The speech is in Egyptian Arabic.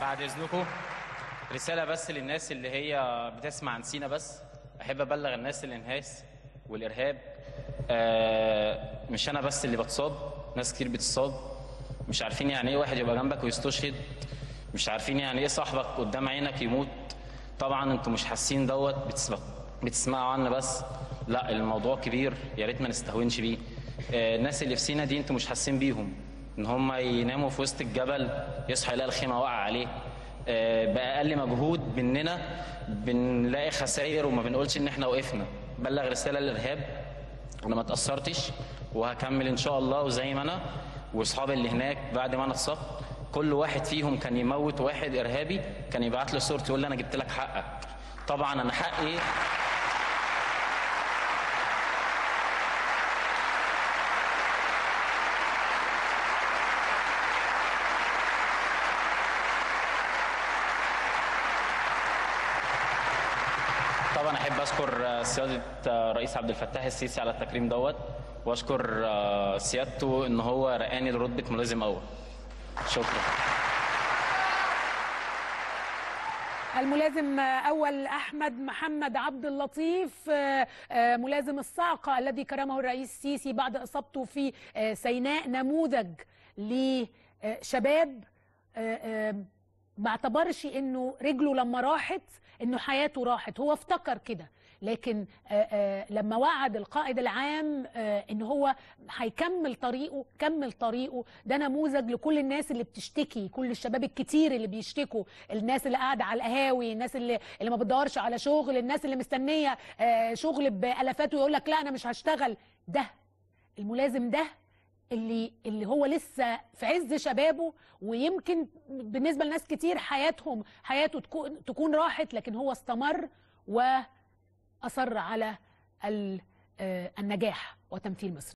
بعد اذنكم رساله بس للناس اللي هي بتسمع عن سينا بس احب ابلغ الناس الانهاس والارهاب آه مش انا بس اللي بتصاب ناس كتير بتصاب مش عارفين يعني ايه واحد يبقى جنبك ويستشهد مش عارفين يعني ايه صاحبك قدام عينك يموت طبعا انتوا مش حاسين دوت بتسمع بتسمعوا عنا بس لا الموضوع كبير يا ريت ما نستهونش بيه آه الناس اللي في سينا دي انتوا مش حاسين بيهم ان هم يناموا في وسط الجبل يصحى يلاقي الخيمه واقعه عليه آه، باقل مجهود مننا بنلاقي خسائر وما بنقولش ان احنا وقفنا بلغ رساله للارهاب انا ما تاثرتش وهكمل ان شاء الله وزي ما انا واصحابي اللي هناك بعد ما انا اتصبت كل واحد فيهم كان يموت واحد ارهابي كان يبعت له صورته يقول لي انا جبت لك حقك طبعا انا حقي طبعا احب اشكر سياده رئيس عبد الفتاح السيسي على التكريم دوت واشكر سيادته ان هو رقاني لرتبه ملازم اول شكرا الملازم اول احمد محمد عبد اللطيف آه، آه، ملازم الصاعقه الذي كرمه الرئيس السيسي بعد اصابته في آه، سيناء نموذج لشباب آه، آه، ما اعتبرش انه رجله لما راحت انه حياته راحت هو افتكر كده لكن آه، آه، لما وعد القائد العام آه، ان هو هيكمل طريقه كمل طريقه ده نموذج لكل الناس اللي بتشتكي كل الشباب الكتير اللي بيشتكوا الناس اللي قاعده على القهاوي الناس اللي اللي ما بتدورش على شغل الناس اللي مستنيه آه، شغل بالافات ويقول لك لا انا مش هشتغل ده الملازم ده اللي اللي هو لسه في عز شبابه ويمكن بالنسبه لناس كتير حياتهم حياته تكون تكون راحت لكن هو استمر واصر على ال- آه، النجاح وتمثيل مصر